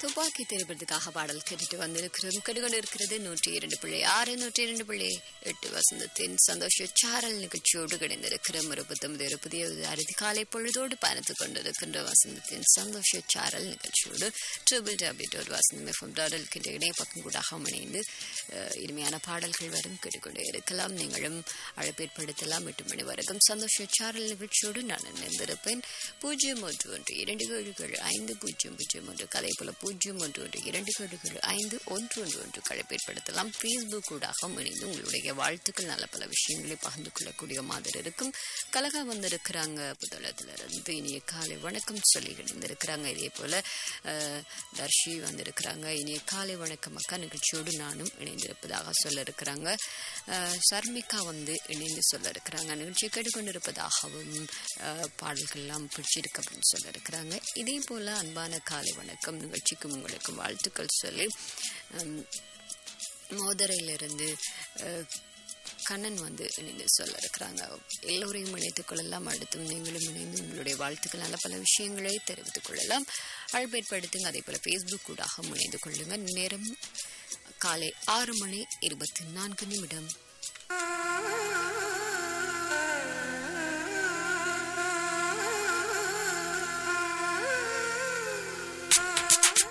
துப்பாக்கி தெரிவதற்காக பாடல் கேட்டுட்டு வந்திருக்கிறோம் கடுகொண்டு இருக்கிறது நூற்றி இரண்டு புள்ளி ஆறு நூற்றி இரண்டு புள்ளி எட்டு வசந்தத்தின் சந்தோஷ சாரல் நிகழ்ச்சியோடு கிடைந்திருக்கிறோம் ஒரு புத்தமது ஒரு புதிய அறுதி காலை பொழுதோடு பயணித்துக் கொண்டிருக்கின்ற வசந்தத்தின் சந்தோஷ சாரல் நிகழ்ச்சியோடு triple W dot Vasantham FM டாடல் கிட்ட இணைய பக்கம் கூடாக இணைந்து அஹ், இனிமையான பாடல்கள் வரும் கேட்டுக்கொண்டே இருக்கலாம் நீங்களும் அழைப்பேற்படுத்தலாம் எட்டு மணி வரைக்கும் சந்தோஷ சாரல் நிகழ்ச்சியோடு நான் இணைந்திருப்பேன் பூஜ்ஜியம் ஒன்று ஒன்று இரண்டு ஏழு ஐந்து பூஜ்ஜியம் பூஜ்ஜியம் ஒன்று கதை போல பூஜ்ஜியம் ஒன்று ஒன்று இரண்டு ஏழு ஐந்து ஒன்று ஒன்று ஒன்று கழைப்பேற்படுத்தலாம் ஃபேஸ்புக் ஊடாக இணைந்து உங்களுடைய வாழ்த்துக்கள் நல்ல பல விஷயங்களை பகிர்ந்து கொள்ளக்கூடிய மாதிரி இருக்கும் கலகா வந்திருக்கிறாங்க புதளத்துல இருந்து இனிய காலை வணக்கம் சொல்லி இணைந்திருக்கிறாங்க இதே போல அஹ், தர்ஷி வந்திருக்கிறாங்க இனிய காலை வணக்கம் அக்கா நிகழ்ச்சியோடு நானும் இணைந்திருப்பதாக சொல்ல இருக்கிறாங்க அஹ், சர்மிகா வந்து இணைந்து சொல்ல இருக்கிறாங்க நிகழ்ச்சியை கேட்டுக்கொண்டிருப்பதாகவும் அஹ், பாடல்கள்லாம் பிடிச்சிருக்கு அப்படின்னு சொல்ல இருக்கிறாங்க இதே போல அன்பான காலை வணக்கம் நிகழ்ச்சிக்கும் உங்களுக்கும் வாழ்த்துக்கள் சொல்லி ஹம், மோதரையிலிருந்து அஹ், கண்ணன் வந்து இணைந்து சொல்ல இருக்கிறாங்க எல்லோரையும் இணைத்துக் கொள்ளலாம் அடுத்தும் நீங்களும் இணைந்து உங்களுடைய வாழ்த்துக்கள் நல்ல பல விஷயங்களை தெரிவித்துக் கொள்ளலாம் அழைப்பேற்படுத்துங்க அதே போல ஃபேஸ்புக் கூடாக இணைந்து கொள்ளுங்க நேரம் காலை ஆறு மணி இருபத்தி நான்கு நிமிடம்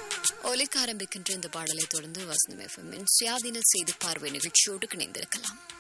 ஒலிக்க ஆரம்பிக்கின்ற இந்த பாடலை தொடர்ந்து வசந்தம் எஃப்எம்மின் சுயாதீன செய்தி பார்வை நிகழ்ச்சியோடு இணைந்திருக்கலாம்